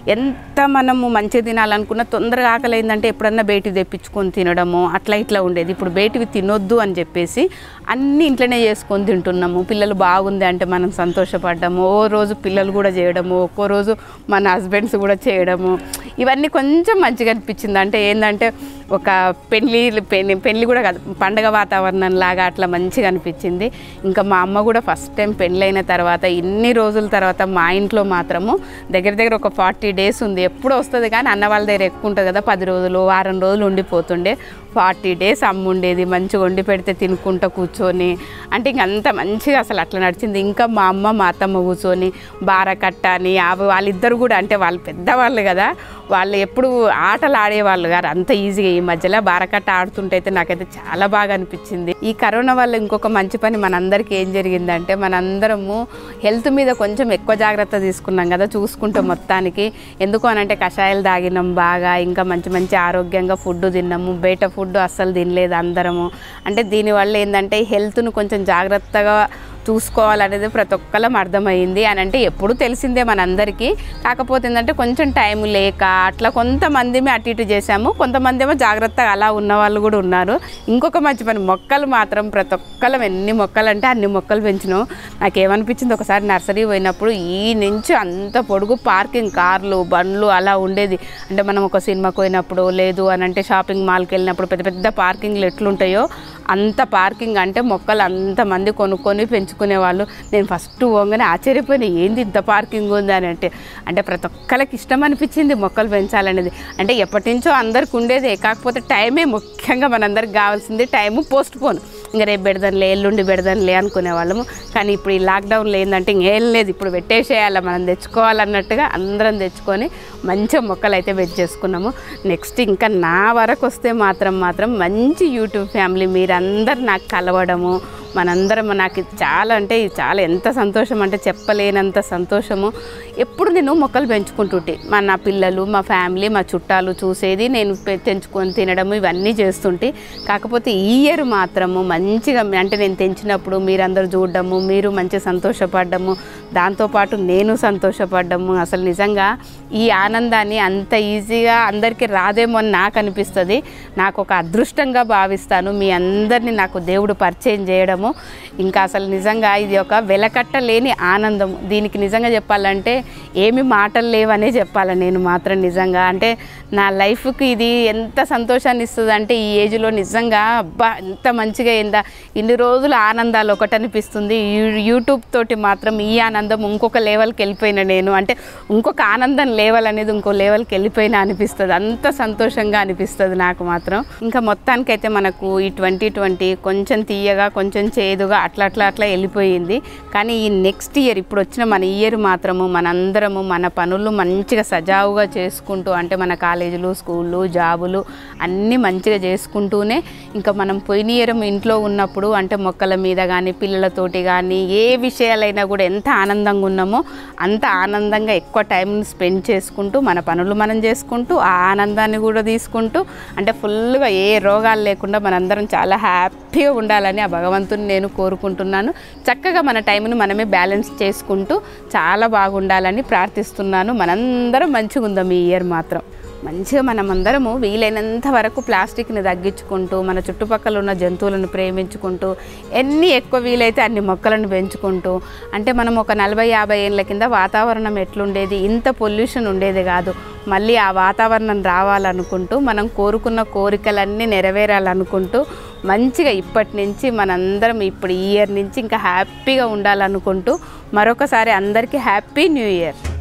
ఎంత మనము మంచిగా తినాలనుకున్నా తొందరగా ఆకలి అయిందంటే ఎప్పుడన్నా బయటికి తెప్పించుకొని తినడము అట్లా ఇట్లా ఉండేది ఇప్పుడు బయటివి తినొద్దు అని చెప్పేసి అన్నీ ఇంట్లోనే చేసుకొని తింటున్నాము పిల్లలు బాగుంది అంటే మనం సంతోషపడ్డాము ఓ రోజు పిల్లలు కూడా చేయడము ఒక్కో రోజు మన హస్బెండ్స్ కూడా చేయడము ఇవన్నీ కొంచెం మంచిగా అనిపించింది అంటే ఏంటంటే ఒక పెళ్ళి పెళ్లి పెళ్ళి కూడా కాదు పండగ వాతావరణం లాగా అట్లా మంచిగా అనిపించింది ఇంకా మా అమ్మ కూడా ఫస్ట్ టైం పెళ్ళైన తర్వాత ఇన్ని రోజుల తర్వాత మా ఇంట్లో మాత్రము దగ్గర దగ్గర ఒక ఫార్టీ డేస్ ఉంది ఎప్పుడు వస్తుంది కానీ అన్న వాళ్ళ దగ్గర ఎక్కువ ఉంటుంది కదా పది రోజులు వారం రోజులు ఉండిపోతుండే ఫార్టీ డేస్ అమ్మ ఉండేది మంచిగా వండి పెడితే తినుకుంటూ కూర్చొని అంటే ఇంక అంత మంచిగా అసలు అట్లా నడిచింది ఇంకా మా అమ్మ మా అత్తమ్మ కూర్చొని బారకట్ట అని అవి వాళ్ళిద్దరు కూడా అంటే వాళ్ళు పెద్దవాళ్ళు కదా వాళ్ళు ఎప్పుడు ఆటలు ఆడేవాళ్ళు గారు అంత ఈజీగా ఈ మధ్యలో బారకట్ట ఆడుతుంటే అయితే నాకైతే చాలా బాగా అనిపించింది ఈ కరోనా వల్ల ఇంకొక మంచి పని మనందరికీ ఏం జరిగిందంటే మనందరము హెల్త్ మీద కొంచెం ఎక్కువ జాగ్రత్త తీసుకున్నాం కదా చూసుకుంటే మొత్తానికి ఎందుకు అనంటే కషాయాలు తాగినాం బాగా ఇంకా మంచి మంచి ఆరోగ్యంగా ఫుడ్ తిన్నాము బయట ఫుడ్ అస్సలు తినలేదు అందరము అంటే దీనివల్ల ఏంటంటే హెల్త్ను కొంచెం జాగ్రత్తగా చూసుకోవాలనేది ప్రతి ఒక్కళ్ళం అర్థమైంది అని అంటే ఎప్పుడు తెలిసిందే మనందరికీ కాకపోతే ఏంటంటే కొంచెం టైం లేక అట్లా కొంతమంది అటు ఇటు చేసాము కొంతమంది ఏమో జాగ్రత్తగా అలా ఉన్న వాళ్ళు కూడా ఉన్నారు ఇంకొక మంచి పని మొక్కలు మాత్రం ప్రతి ఒక్కళ్ళం ఎన్ని మొక్కలు అంటే అన్ని మొక్కలు పెంచినాం నాకేమనిపించింది ఒకసారి నర్సరీ పోయినప్పుడు ఈ నుంచి అంత పొడుగు పార్కింగ్ కార్లు బండ్లు అలా ఉండేది అంటే మనం ఒక సినిమాకి పోయినప్పుడు లేదు అని అంటే షాపింగ్ మాల్కి వెళ్ళినప్పుడు పెద్ద పెద్ద పార్కింగ్లు ఎట్లుంటాయో అంత పార్కింగ్ అంటే మొక్కలు అంతమంది కొనుక్కొని పెంచుకునే వాళ్ళు నేను ఫస్ట్ పోగానే ఆశ్చర్యపోయినా ఏంది ఇంత పార్కింగ్ ఉంది అని అంటే అంటే ప్రతి ఒక్కరికి ఇష్టం అనిపించింది మొక్కలు పెంచాలనేది అంటే ఎప్పటి నుంచో అందరికి ఉండేదే కాకపోతే టైమే ముఖ్యంగా మనందరికి కావాల్సింది టైము పోస్ట్ పోన్ ఇంకా రేపు పెడదాంలే ఎల్లుండి పెడదాంలే అనుకునే వాళ్ళము కానీ ఇప్పుడు ఈ లాక్డౌన్లో ఏంటంటే ఇంకేం లేదు ఇప్పుడు పెట్టేసేయాలి మనం తెచ్చుకోవాలన్నట్టుగా అందరం తెచ్చుకొని మంచిగా మొక్కలు అయితే పెంచేసుకున్నాము నెక్స్ట్ ఇంకా నా వరకు వస్తే మాత్రం మాత్రం మంచి యూట్యూబ్ ఫ్యామిలీ మీరందరు నాకు కలవడము మనందరం నాకు ఇది చాలా అంటే ఇది చాలా ఎంత సంతోషం అంటే చెప్పలేనంత సంతోషము ఎప్పుడు నేను మొక్కలు పెంచుకుంటుంటే మా నా పిల్లలు మా ఫ్యామిలీ మా చుట్టాలు చూసేది నేను పె- తెంచుకొని తినడము ఇవన్నీ చేస్తుంటే కాకపోతే ఈ ఇయర్ మాత్రము మంచిగా అంటే నేను తెంచినప్పుడు మీరందరూ చూడడము మీరు మంచి సంతోషపడ్డము దాంతోపాటు నేను సంతోషపడ్డము అసలు నిజంగా ఈ ఆనందాన్ని అంత ఈజీగా అందరికీ రాదేమో అని నాకు అనిపిస్తుంది నాకు ఒక అదృష్టంగా భావిస్తాను మీ అందరినీ నాకు దేవుడు పరిచయం చేయడము ఇంకా అసలు నిజంగా ఇది ఒక వెలకట్టలేని ఆనందం దీనికి నిజంగా చెప్పాలంటే ఏమి మాటలు లేవనే చెప్పాలి నేను మాత్రం నిజంగా అంటే నా లైఫ్కి ఇది ఎంత సంతోషాన్ని ఇస్తుంది అంటే ఈ ఏజ్లో నిజంగా అబ్బా ఎంత మంచిగా ఏందా ఇన్ని రోజులు ఆనందాలు ఒకటి అనిపిస్తుంది యూ- యూట్యూబ్ తోటి మాత్రం ఈ ఆనందం ఇంకొక లెవెల్కి వెళ్ళిపోయిన నేను అంటే ఇంకొక ఆనందం లెవెల్ అనేది ఇంకో లెవెల్కి వెళ్ళిపోయినా అనిపిస్తుంది అంత సంతోషంగా అనిపిస్తుంది నాకు మాత్రం ఇంకా మొత్తానికైతే మనకు ఈ ట్వంటీ ట్వంటీ కొంచెం తీయగా కొంచెం చేదుగా అట్లా అట్లా అట్లా వెళ్ళిపోయింది కానీ ఈ నెక్స్ట్ ఇయర్ ఇప్పుడు వచ్చిన మన ఇయర్ మాత్రము మనందరము మన పనులు మంచిగా సజావుగా చేసుకుంటూ అంటే మన కాలేజీలు స్కూళ్ళు జాబులు అన్నీ మంచిగా చేసుకుంటూనే ఇంకా మనం పోయిన ఇయర్ ఇంట్లో ఉన్నప్పుడు అంటే మొక్కల మీద కానీ పిల్లలతోటి కానీ ఏ విషయాలైనా కూడా ఎంత ఆనందంగా ఉన్నామో అంత ఆనందంగా ఎక్కువ టైం స్పెండ్ చేసుకుంటూ మన పనులు మనం చేసుకుంటూ ఆ ఆనందాన్ని కూడా తీసుకుంటూ అంటే ఫుల్గా ఏ రోగాలు లేకుండా మనందరం చాలా హ్యాపీగా ఉండాలని ఆ భగవంతుని నేను కోరుకుంటున్నాను చక్కగా మన టైంని మనమే బ్యాలెన్స్ చేసుకుంటూ చాలా బాగుండాలని ప్రార్థిస్తున్నాను మనందరం మంచిగా ఉందాం ఈ ఇయర్ మాత్రం మంచిగా మనం అందరము వీలైనంత వరకు ప్లాస్టిక్ని తగ్గించుకుంటూ మన చుట్టుపక్కల ఉన్న జంతువులను ప్రేమించుకుంటూ ఎన్ని ఎక్కువ వీలైతే అన్ని మొక్కలను పెంచుకుంటూ అంటే మనం ఒక నలభై యాభై ఏళ్ళ కింద వాతావరణం ఎట్లుండేది ఇంత పొల్యూషన్ ఉండేది కాదు మళ్ళీ ఆ వాతావరణం రావాలనుకుంటూ మనం కోరుకున్న కోరికలన్నీ నెరవేరాలనుకుంటూ మంచిగా ఇప్పటి నుంచి మనందరం ఇప్పుడు ఈ ఇయర్ నుంచి ఇంకా హ్యాపీగా ఉండాలనుకుంటూ మరొకసారి అందరికీ హ్యాపీ న్యూ ఇయర్